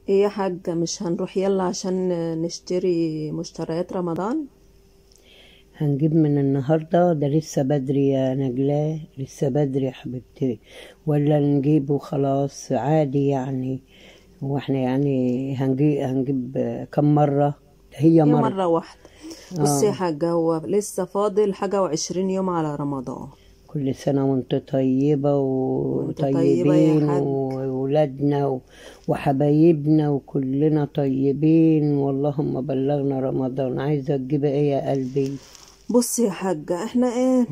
ايه يا حاجة مش هنروح يلا عشان نشتري مشتريات رمضان هنجيب من النهاردة ده لسه بدري يا نجلاء لسه بدري يا حبيبتي ولا نجيبه خلاص عادي يعني واحنا يعني هنجيب هنجيب كم مرة هي هي مرة مرة واحدة بصي يا حاجة هو لسه فاضل حاجة وعشرين يوم على رمضان كل سنة وانت طيبة وانت طيبة يا وطيبين حاج. وولادنا و- وحبايبنا وكلنا طيبين واللهم بلغنا رمضان عايزة تجيب ايه يا قلبي بصي يا حاجة احنا ايه,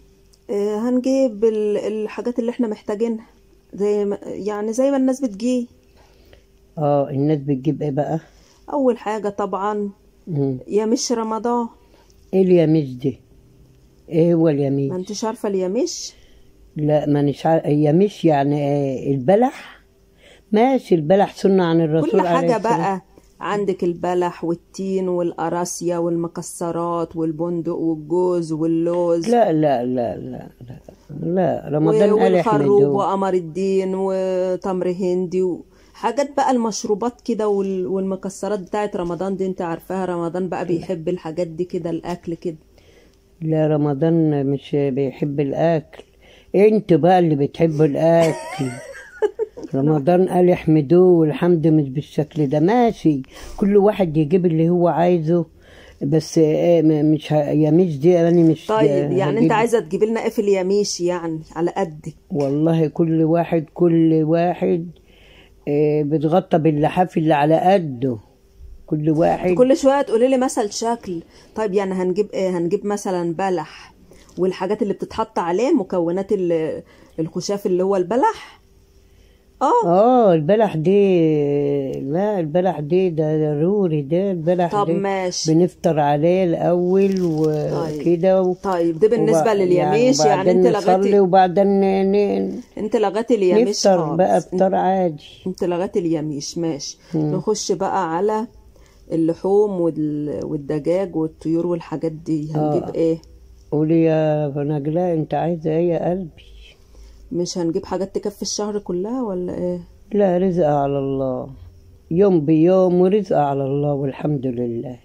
إيه هنجيب ال- الحاجات اللي احنا محتاجينها زي ما يعني زي ما الناس بتجيب اه الناس بتجيب ايه بقى اول حاجة طبعا مم. يا مش رمضان ايه اليميش دي ايه هو ما اليميش انتش عارفة اليمش لا ما نش عارف يميش يعني ايه البلح ماشي البلح سنة عن الرسول كل عليه حاجة الصلاة بقى عندك البلح والتين والقراصية والمكسرات والبندق والجوز واللوز لا لا لا لا لا لا رمضان و- قال والخروب احمدوه وقمر الدين وتمر هندي وحاجات بقى المشروبات كده وال- والمكسرات بتاعت رمضان دي انت عارفاها رمضان بقى بيحب الحاجات دي كده الاكل كده لا رمضان مش بيحب الاكل انت بقى اللي بتحب الاكل رمضان قال احمدوه والحمد مش بالشكل ده ماشي كل واحد يجيب اللي هو عايزه بس ايه م- مش ه... يا مش دي انا مش طيب يعني هجيب- انت عايزه تجيب لنا ايه في اليميش يعني على قدك والله كل واحد كل واحد آه، بتغطى باللحاف اللي على قده كل واحد كل شويه تقولي لي مثل شكل طيب يعني هنجيب ايه هنجيب مثلا بلح والحاجات اللي بتتحط عليه مكونات ال- الخشاف اللي هو البلح اه اه البلح دي لا البلح دي ده ضروري ده البلح طب دي ماشي بنفطر عليه الاول وكده و... طيب ده بالنسبه وب- لليميش يعني, وبعدين انت نصلي لغيتي وبعدين ن... ن... انت لغيتي اليميش نفطر بقى خالص افطار عادي انت لغيت اليميش ماشي نخش بقى على اللحوم وال- والدجاج والطيور والحاجات دي هنجيب آه. ايه قولي يا نجلاء انت عايزه ايه يا قلبي مش هنجيب حاجات تكفي الشهر كلها ولا ايه لا رزق على الله يوم بيوم ورزق على الله والحمد لله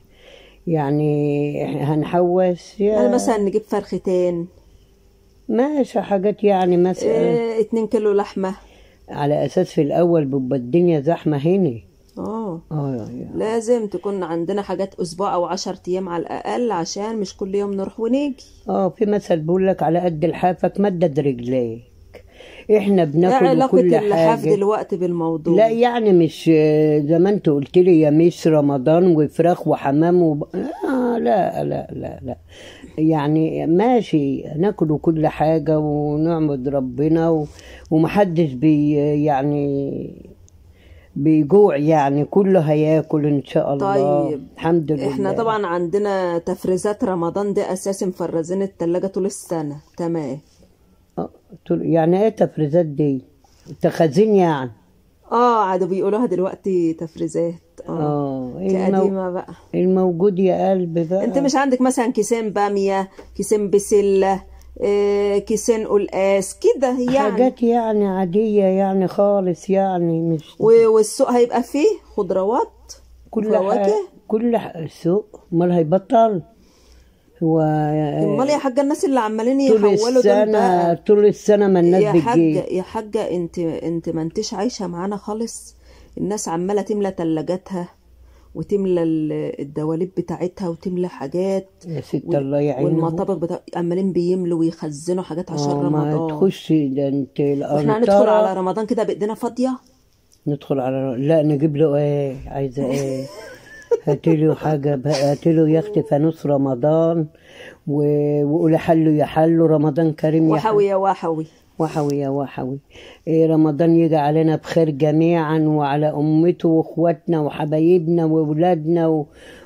يعني هنحوس يعني يا مثلا نجيب فرختين ماشي حاجات يعني مثلا ايه اتنين كيلو لحمة على اساس في الاول بيبقى الدنيا زحمه هنا اه اه يا- لازم تكون عندنا حاجات اسبوع او عشر ايام على الاقل عشان مش كل يوم نروح ونيجي اه في مثل بيقول لك على قد لحافك مدد رجليك احنا ايه بناكل علاقة كل اللحاف حاجه دلوقتي بالموضوع لا يعني مش آه، زي ما انت قلت لي يا مش رمضان وفراخ وحمام وب... آه لا لا لا لا يعني ماشي ناكل كل حاجة ونعبد ربنا و... ومحدش بي يعني بيجوع يعني كله هياكل ان شاء الله طيب. الحمد لله احنا طبعا عندنا تفريزات رمضان ده اساسي مفرزين التلاجة طول السنة تمام آه، طول- يعني ايه تفريزات دي تخازين يعني اه عادوا بيقولوها دلوقتي تفريزات اه اه المو... كقديمة بقى الموجود يا قلبي بقى انت مش عندك مثلا كيسين بامية كيسين بسلة اه كيسين قلقاس كده يعني حاجات يعني عادية يعني خالص يعني مش و- والسوق هيبقى فيه خضروات كل وفواكه حاجة كل ح- السوق امال هيبطل هو امال يا حاجة الناس اللي عمالين طول يحولوا دول السنة بقى طول السنة ما الناس يا حاجة بتجيب يا حاجة انت انت ما انتش عايشة معانا خالص الناس عمالة تملى تلاجاتها وتملى ال- الدواليب بتاعتها وتملى حاجات يا ست وال- الله يعينهم والمطابخ بتاع عمالين بيملوا ويخزنوا حاجات عشان آه، ما رمضان تخش ده انت واحنا هندخل القنطرة على رمضان كده بايدينا فاضية ندخل على لا نجيب له ايه عايزة ايه هاتيله حاجة بقى هاتيله يا اختي فانوس رمضان و... وقولي حلو يا حلو رمضان كريم يا حلو وحوي يا وحوي وحوي يا وحوي إيه رمضان يجي علينا بخير جميعا وعلى أمته وإخواتنا وحبايبنا وأولادنا و...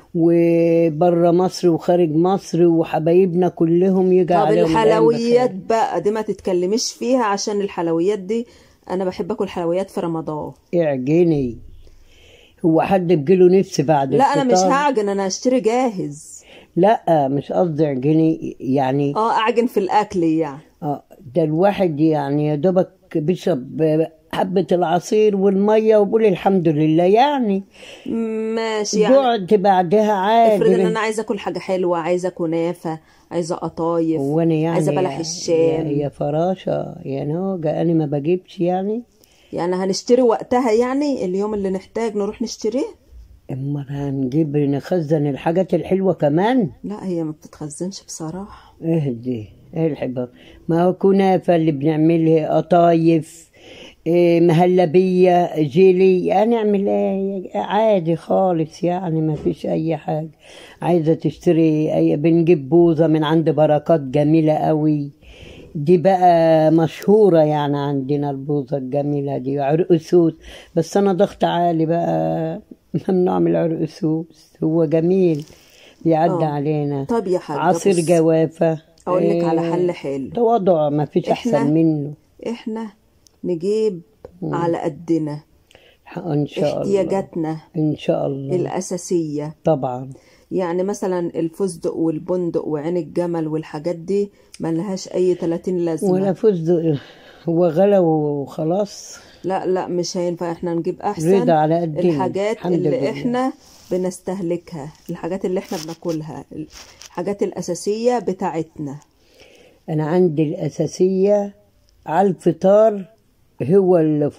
وبره مصر وخارج مصر وحبايبنا كلهم يجي طب عليهم الأيام الحلويات بخير. بقى دي ما تتكلميش فيها عشان الحلويات دي انا بحب اكل حلويات في رمضان اعجني هو حد بيجيله نفس بعد لا انا مش الفطار؟ هعجن انا هشتري جاهز لا مش قصدي اعجني يعني اه اعجن في الاكل يعني اه ده الواحد يعني يا دوبك بيشرب حبة العصير والمية وقولي الحمد لله يعني ماشي يعني جعت بعدها عادي افرض ان انا عايزه اكل حاجه حلوه عايزه كنافه عايزه قطايف وانا يعني عايزه بلح يا, الشام يا فراشة يا نوجة انا ما بجيبش يعني يعني هنشتري وقتها يعني اليوم اللي نحتاج نروح نشتريه اما هنجيب نخزن الحاجات الحلوة كمان لا هي ما بتتخزنش بصراحه اهدي ايه الحبار ما هو كنافة اللي بنعملها قطايف إيه مهلبية جيلي هنعمل ايه عادي خالص يعني ما فيش اي حاجة عايزة تشتري اي بنجيب بوظة من عند بركات جميلة قوي دي بقى مشهورة يعني عندنا البوظة الجميلة دي عرق سوس بس انا ضغط عالي بقى ممنوع من العرق سوس هو جميل بيعدي آه. علينا طب يا حاجه عصير بص، جوافة اقول لك على إيه، حل حلو تواضع ما فيش إحنا- احسن منه احنا نجيب على قدنا ان شاء الله احتياجاتنا ان شاء الله الاساسيه طبعا يعني مثلا الفستق والبندق وعين الجمل والحاجات دي ملهاش اي 30 لازمه ولا فستق هو غلا وخلاص لا لا مش هينفع احنا نجيب احسن رضا على قدنا. الحاجات الحمد اللي لله. احنا بنستهلكها الحاجات اللي احنا بناكلها الحاجات الاساسيه بتاعتنا انا عندي الاساسيه على الفطار هو الف-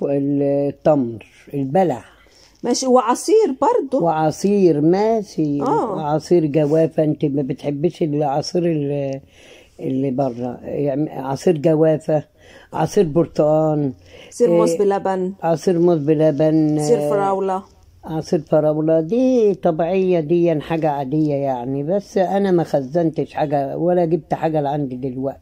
التمر البلح ماشي وعصير برضو وعصير ماشي آه. عصير جوافه انت ما بتحبش العصير اللي, اللي بره يعني عصير جوافه عصير برتقان عصير موز إيه، بلبن عصير موز بلبن عصير آه، فراوله عصير فراولة دي طبيعية دي حاجة عادية يعني بس أنا ما خزنتش حاجة ولا جبت حاجة لعندي دلوقتي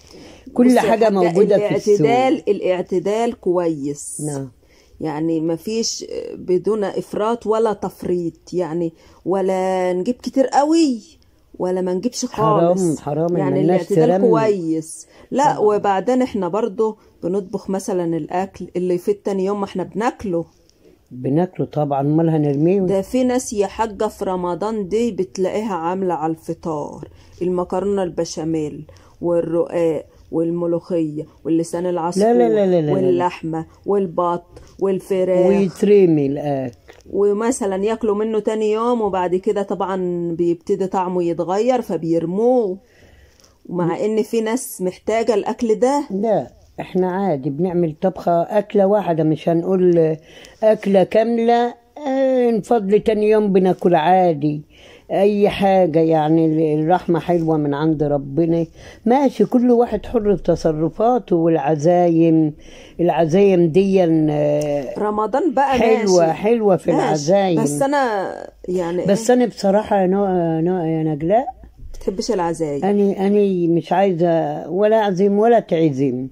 كل بصي يا حاجة موجودة في السوق الاعتدال الاعتدال كويس نعم يعني مفيش بدون افراط ولا تفريط يعني ولا نجيب كتير قوي ولا ما نجيبش خالص حرام- حرام يعني إن الناس الاعتدال ترمي. كويس لا وبعدين احنا برضو بنطبخ مثلا الاكل اللي يفيد تاني يوم ما احنا بناكله بناكله طبعا امال هنرميه ده في ناس يا حاجة في رمضان دي بتلاقيها عاملة على الفطار المكرونة البشاميل والرقاق والملوخية واللسان العصفور لا- لا- لا- لا- لا. واللحمة والبط والفراخ ويترمي الأكل ومثلا ياكلوا منه تاني يوم وبعد كده طبعا بيبتدي طعمه يتغير فبيرموه ومع ان في ناس محتاجة الاكل ده لا احنا عادي بنعمل طبخة أكلة واحدة مش هنقول أكلة كاملة اه نفضل تاني يوم بناكل عادي أي حاجة يعني الرحمة حلوة من عند ربنا ماشي كل واحد حر في تصرفاته والعزايم العزايم دي اه، رمضان بقى حلوة ماشي حلوة في ماشي. العزايم بس انا يعني بس أنا بصراحة يا نو... نو... يا نجلاء بتحبش العزايم أنا أنا مش عايزة ولا أعزم ولا تعزم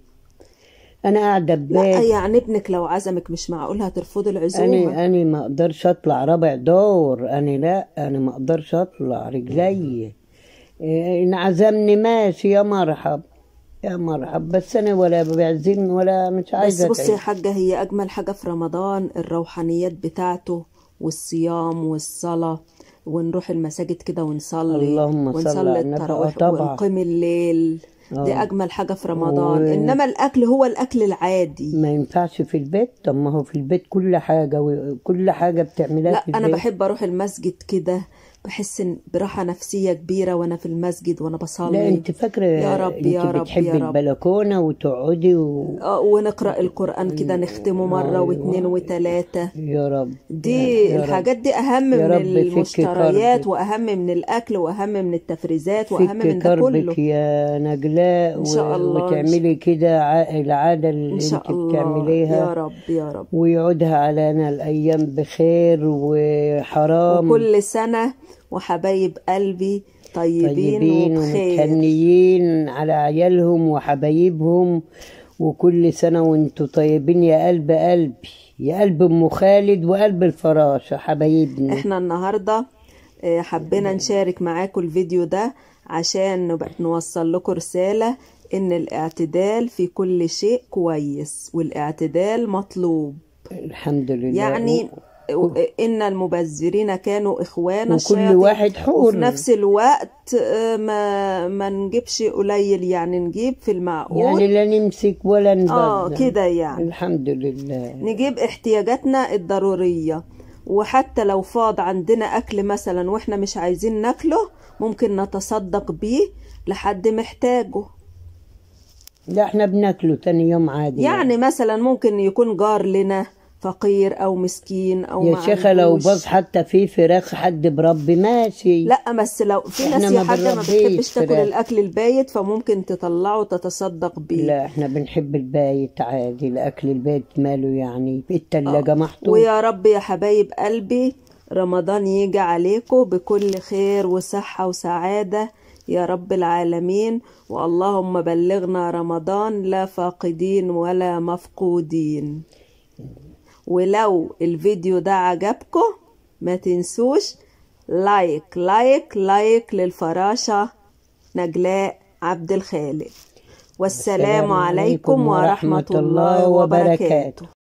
أنا قاعدة لا ببيت يعني ابنك لو عزمك مش معقول هترفضي العزومة أنا أنا ما أقدرش أطلع رابع دور أنا لا أنا ما أقدرش أطلع رجلي إيه، إن عزمني ماشي يا مرحب يا مرحب بس أنا ولا بعزم ولا مش بس عايزة بصي يا أتعزم. حاجة هي أجمل حاجة في رمضان الروحانيات بتاعته والصيام والصلاة ونروح المساجد كده ونصلي اللهم صل ونصلي على النبي. التراويح آه طبعا. ونقيم الليل دي آه. أجمل حاجة في رمضان و- إنما الأكل هو الأكل العادي ما ينفعش في البيت طب ما هو في البيت كل حاجة وكل حاجة بتعملها لا في أنا البيت بحب أروح المسجد كده بحس إن براحة نفسية كبيرة وأنا في المسجد وأنا بصلي لا انت فاكرة يا رب انت يا رب بتحبي يا رب البلكونة وتقعدي و... آه، ونقرأ القرآن كده نختمه مرة أيوة. واتنين وتلاتة يا رب دي يا رب. الحاجات دي اهم يا من رب فك المشتريات كربك. واهم من الاكل واهم من التفريزات واهم من فك ده كله كربك يا نجلاء إن شاء و... الله. وتعملي كده ع- العادة اللي ان شاء انت الله بتعمليها يا رب يا رب ويعودها علينا الأيام بخير وحرام وكل سنة وحبايب قلبي طيبين, طيبين وبخير ومتهنيين على عيالهم وحبايبهم وكل سنة وانتوا طيبين يا قلب قلبي يا قلب ام خالد وقلب الفراشة حبايبنا احنا النهاردة آه، حبينا نشارك معاكم الفيديو ده عشان نبقى نوصل لكم رسالة ان الاعتدال في كل شيء كويس والاعتدال مطلوب الحمد لله يعني إن المبذرين كانوا إخوان وكل الشياطين واحد حر. وفي نفس الوقت آه، ما ما نجيبش قليل يعني نجيب في المعقول يعني لا نمسك ولا نبذل اه كده يعني الحمد لله نجيب احتياجاتنا الضرورية وحتى لو فاض عندنا أكل مثلا وإحنا مش عايزين ناكله ممكن نتصدق بيه لحد محتاجه لا احنا بناكله تاني يوم عادي يعني مثلا ممكن يكون جار لنا فقير أو مسكين أو يا ما شيخة لو عندوش. باظ حتى في فراخ حد بربي ماشي لا بس لو في إحنا ناس ما يا حاجة ما بنربيش بتحبش تاكل فراخ. الأكل البايت فممكن تطلعه وتتصدق بيه لا احنا بنحب البايت عادي الاكل البايت ماله يعني في التلاجة محطوط ويا رب يا حبايب قلبي رمضان يجي عليكم بكل خير وصحة وسعادة يا رب العالمين واللهم بلغنا رمضان لا فاقدين ولا مفقودين ولو الفيديو ده عجبكم ما تنسوش لايك لايك لايك للفراشة نجلاء عبد الخالق والسلام عليكم ورحمة الله وبركاته